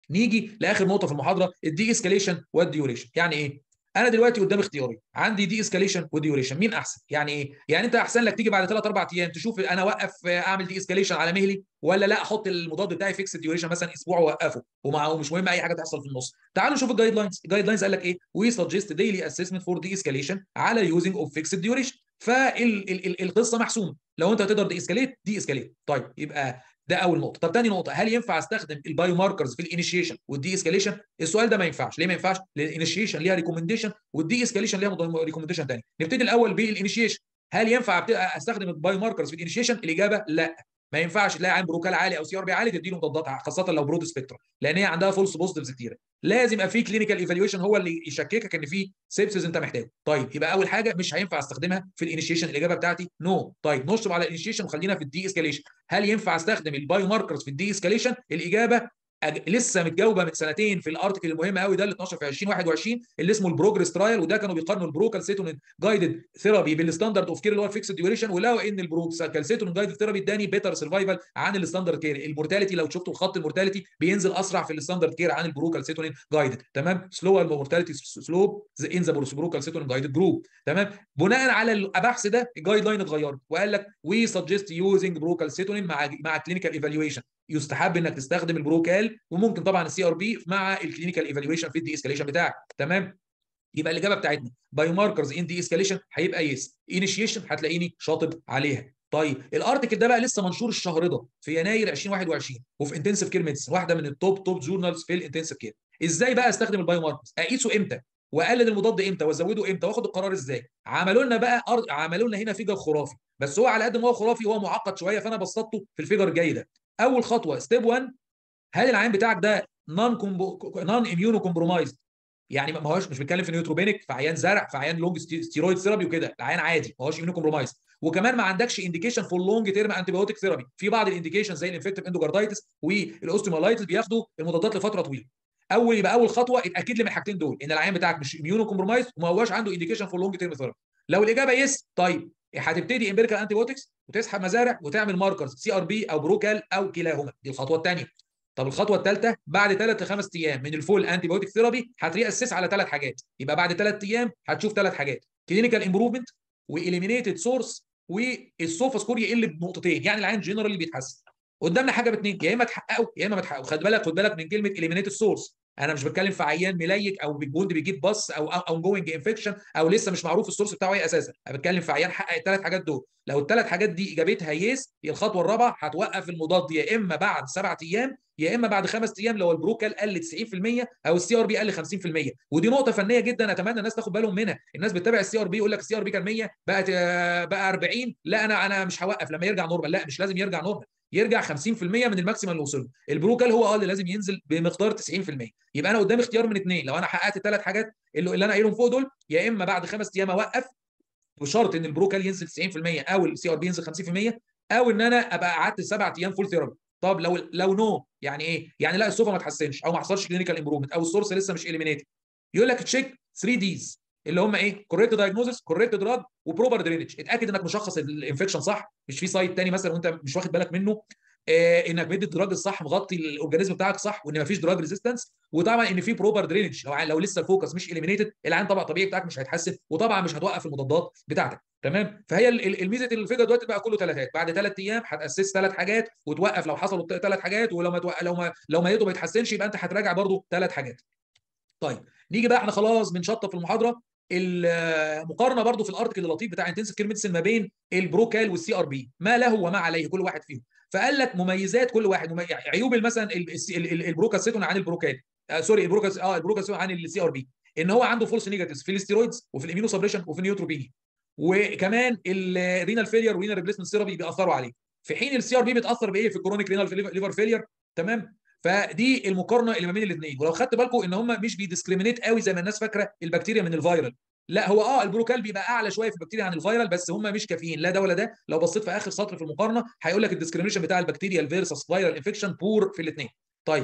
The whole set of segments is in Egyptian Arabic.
نيجي لاخر نقطه في المحاضره الدي اسكاليشن والديوريشن يعني ايه انا دلوقتي قدام اختياري عندي دي اسكاليشن وديوريشن مين احسن يعني ايه يعني انت احسن لك تيجي بعد 3 4 ايام تشوف انا اوقف اعمل دي اسكاليشن على مهلي ولا لا احط المضاد بتاعي فيكس ديوريشن مثلا اسبوع واوقفه ومع مش مهم اي حاجه تحصل في النص تعالوا نشوف الجايد لاينز الجايد لاينز قال لك ايه وي سجست ديلي اسسمنت فور دي اسكاليشن على يوزنج اوف فيكس ديوريشن فالقصه محسومه لو انت هتقدر دي اسكاليت دي اسكاليت طيب يبقى ده اول نقطه طب تاني نقطه هل ينفع استخدم البايو ماركرز في الانيشيشن والدي اسكاليشن السؤال ده ما ينفعش ليه ما ينفعش لان الانيشيشن ليها ريكومنديشن والدي اسكاليشن ليها ريكومنديشن ثاني نبتدي الاول بالانيشيشن هل ينفع استخدم البايو ماركرز في الانيشيشن الاجابه لا ما ينفعش تلاقي عين بروكال عالي او سي ار بي عالي تديله مضادات خاصه لو برود سبيكترا لان هي عندها فولس بوزيتيفز كتيره لازم يبقى في كلينيكال ايفالويشن هو اللي يشككك ان في سيبسز انت محتاجه طيب يبقى اول حاجه مش هينفع استخدمها في الانيشيشن الاجابه بتاعتي نو no. طيب نشطب على الانيشيشن وخلينا في الدي اسكاليشن هل ينفع استخدم البايو ماركرز في الدي اسكاليشن الاجابه أج... لسه متجاوبه من سنتين في الارتكل المهم قوي ده اللي 12 في 2021 اللي اسمه البروجرس ترايل وده كانوا بيقارنوا البروكالسيتون جايدد ثيرابي بالستاندرد اوف كير اللي هو الفيكس ديوريشن ولقوا ان البروكالسيتون جايدد ثيرابي اداني بيتر سرفايفل عن الستاندرد كير المورتاليتي لو شفتوا الخط المورتاليتي بينزل اسرع في الستاندرد كير عن البروكالسيتون جايدد تمام سلو المورتاليتي سلوب ان ذا بروكالسيتون جايدد جروب تمام بناء على البحث ده الجايد لاين اتغيرت وقال لك وي سجست يوزنج بروكالسيتون مع مع كلينيكال ايفالويشن يستحب انك تستخدم البروكال وممكن طبعا السي ار بي مع الكلينيكال ايفالويشن في الدي اسكاليشن بتاعك تمام يبقى الاجابه بتاعتنا بايو ماركرز ان دي اسكاليشن هيبقى يس انيشيشن هتلاقيني شاطب عليها طيب الارتكل ده بقى لسه منشور الشهر ده في يناير 2021 وفي انتنسيف كير ميديسن واحده من التوب توب جورنالز في الانتنسيف كير ازاي بقى استخدم البايو ماركرز اقيسه امتى واقلل المضاد امتى وازوده امتى واخد القرار ازاي عملوا لنا بقى أر... عملوا لنا هنا فيجر خرافي بس هو على قد ما هو خرافي هو معقد شويه فانا بسطته في الفيجر الجاي ده اول خطوه ستيب 1 هل العين بتاعك ده نون كومبو... نون اميونو كومبرومايزد يعني ما هوش مش بنتكلم في نيوتروبينيك في عيان زرع في عيان لونج ستيرويد ثيرابي وكده العيان عادي ما هوش اميونو كومبرومايزد وكمان ما عندكش انديكيشن فور لونج تيرم انتي بايوتيك ثيرابي في بعض الانديكيشن زي الانفكتيف اندوكاردايتس والاوستيومالايتس بياخدوا المضادات لفتره طويله اول يبقى اول خطوه اتاكد لي من الحاجتين دول ان العيان بتاعك مش اميونو كومبرومايز وما هوش عنده انديكيشن فور لونج تيرم ثيرابي لو الاجابه يس طيب هتبتدي امبيريكال انتي بايوتكس وتسحب مزارع وتعمل ماركرز سي ار بي او بروكال او كلاهما دي الخطوه الثانيه طب الخطوه الثالثه بعد ثلاث لخمس ايام من الفول انتي بايوتيك ثيرابي هتريأسس على ثلاث حاجات يبقى بعد ثلاث ايام هتشوف ثلاث حاجات كلينيكال امبروفمنت واليمينيتد سورس والسوفا سكور يقل بنقطتين يعني العين جنرالي بيتحسن قدامنا حاجه باثنين يا اما تحققه يا اما ما تحققه خد بالك خد بالك من كلمه اليمينيتد سورس انا مش بتكلم في عيان مليك او بيجوند بيجيب بص او او جوينج انفكشن او لسه مش معروف السورس بتاعه ايه اساسا انا بتكلم في عيان حقق الثلاث حاجات دول لو الثلاث حاجات دي اجابتها يس هي الخطوه الرابعه هتوقف المضاد يا اما بعد سبعة ايام يا اما بعد خمس ايام لو البروكال قل 90% او السي ار بي قل 50% ودي نقطه فنيه جدا اتمنى الناس تاخد بالهم منها الناس بتتابع السي ار بي يقول لك السي ار بي كان 100 بقت بقى 40 لا انا انا مش هوقف لما يرجع نورمال لا مش لازم يرجع نورمال يرجع 50% من الماكسيمم اللي وصل له البروكال هو اه اللي لازم ينزل بمقدار 90% يبقى انا قدامي اختيار من اثنين لو انا حققت الثلاث حاجات اللي, اللي انا قايلهم فوق دول يا اما بعد خمس ايام اوقف بشرط ان البروكال ينزل 90% او السي ار بي ينزل 50% او ان انا ابقى قعدت سبع ايام فول ثيرابي طب لو لو نو يعني ايه؟ يعني لا السوفا ما اتحسنش او ما حصلش كلينيكال امبروفمنت او السورس لسه مش اليمينيتد يقول لك تشيك 3 ديز اللي هم ايه؟ كوريكت دايجنوزس كوريكت دراج وبروبر درينج اتاكد انك مشخص الانفكشن صح مش في سايت تاني مثلا وانت مش واخد بالك منه آه انك مدي الدراج الصح مغطي الاورجانيزم بتاعك صح وان مفيش دراج ريزيستنس وطبعا ان في بروبر درينج لو لو لسه الفوكس مش اليمينيتد العين طبعا الطبيعي بتاعك مش هيتحسن وطبعا مش هتوقف المضادات بتاعتك تمام فهي الميزه الفيجر دلوقتي بقى كله ثلاثات بعد ثلاث ايام هتاسس ثلاث حاجات وتوقف لو حصلوا ثلاث حاجات ولو ما توقف لو ما لو ما لقيته ما يتحسنش يبقى انت هتراجع برضو ثلاث حاجات طيب نيجي بقى احنا خلاص بنشطب في المحاضره المقارنه برضو في الارتكل اللطيف بتاع انتنسيف كير ميديسن ما بين البروكال والسي ار بي ما له وما عليه كل واحد فيهم فقال لك مميزات كل واحد ممي... عيوب مثلا البروكاسيتون عن البروكال آه سوري البروكاس اه البروكاسيتون عن السي ار بي ان هو عنده فولس نيجاتيفز في الاستيرويدز وفي الامينو سبريشن وفي النيوتروبينيا وكمان الرينال فيلير والرينال ريبليسمنت ثيرابي بيأثروا عليه في حين السي ار بي بيتاثر بايه في الكرونيك رينال ليفر فيلير تمام فدي المقارنه اللي ما بين الاثنين ولو خدت بالكم ان هم مش بيديسكريمينيت قوي زي ما الناس فاكره البكتيريا من الفيرال لا هو اه البروكال بيبقى اعلى شويه في البكتيريا عن الفيرال بس هم مش كافيين لا ده ولا ده لو بصيت في اخر سطر في المقارنه هيقول لك الديسكريميشن بتاع البكتيريا فيرسس فيرال انفكشن بور في الاثنين طيب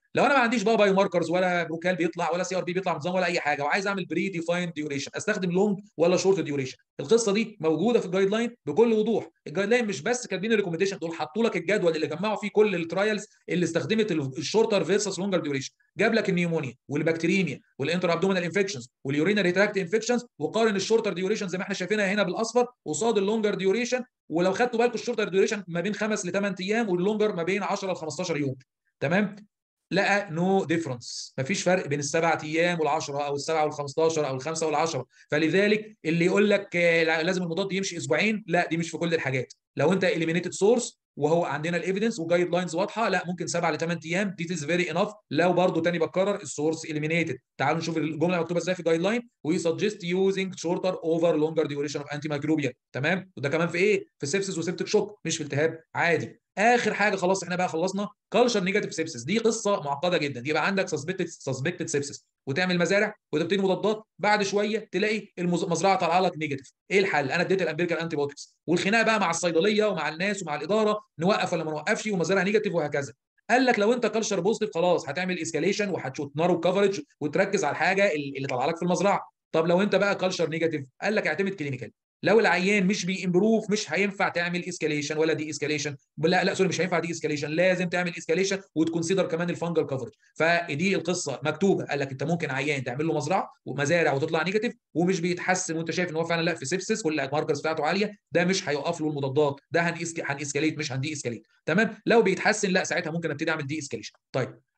لو انا ما عنديش بقى بايو ماركرز ولا بروكال بيطلع ولا سي ار بي بيطلع نظام ولا اي حاجه وعايز اعمل بري ديفايند ديوريشن استخدم لونج ولا شورت ديوريشن القصه دي موجوده في الجايد لاين بكل وضوح الجايد لاين مش بس كاتبين الريكومنديشن دول حطوا لك الجدول اللي جمعوا فيه كل الترايلز اللي استخدمت الشورتر فيرسس لونجر ديوريشن جاب لك النيومونيا والبكتيريميا والانتر ابدومينال انفكشنز واليورينري تراكت انفكشنز وقارن الشورتر ديوريشن زي ما احنا شايفينها هنا بالاصفر قصاد اللونجر ديوريشن ولو خدتوا بالكم الشورتر ديوريشن ما بين 5 ل 8 ايام واللونجر ما بين 10 ل 15 يوم تمام لقى نو no ديفرنس مفيش فرق بين السبع ايام وال10 او السبعه وال15 او الخمسه وال10 فلذلك اللي يقول لك لازم المضاد يمشي اسبوعين لا دي مش في كل الحاجات لو انت اليمينيتد سورس وهو عندنا الايفيدنس وجايد لاينز واضحه لا ممكن 7 ل 8 ايام دي از فيري انف لو برضو تاني بكرر السورس اليمينيتد تعالوا نشوف الجمله مكتوبه ازاي في جايد لاين وي سجست يوزنج شورتر اوفر لونجر ديوريشن اوف انتي مايكروبيال تمام وده كمان في ايه في سيبسس وسيبتك شوك مش في التهاب عادي اخر حاجه خلاص احنا بقى خلصنا كلشر نيجاتيف سيبسس دي قصه معقده جدا يبقى عندك سسبكتد سسبكتد سيبسس وتعمل مزارع وتبتدي مضادات بعد شويه تلاقي المزرعه طالعه لك نيجاتيف ايه الحل انا اديت الامريكان انتي بوتكس والخناقه بقى مع الصيدليه ومع الناس ومع الاداره نوقف ولا ما نوقفش ومزارع نيجاتيف وهكذا قال لك لو انت كلشر بوزيتيف خلاص هتعمل اسكاليشن وهتشوت نارو كفرج وتركز على الحاجه اللي طالعه لك في المزرعه طب لو انت بقى كلشر نيجاتيف قال لك اعتمد كلينيكال لو العيان مش بيمبروف مش هينفع تعمل اسكاليشن ولا دي اسكاليشن لا لا سوري مش هينفع دي اسكاليشن لازم تعمل اسكاليشن وتكونسيدر كمان الفانجل كفرج فدي القصه مكتوبه قال لك انت ممكن عيان تعمل له مزرعه ومزارع وتطلع نيجاتيف ومش بيتحسن وانت شايف ان هو فعلا لا في سيبسس كل الماركرز بتاعته عاليه ده مش هيوقف له المضادات ده هنسك هنسكاليت مش هندي اسكاليت تمام لو بيتحسن لا ساعتها ممكن ابتدي اعمل دي اسكاليشن طيب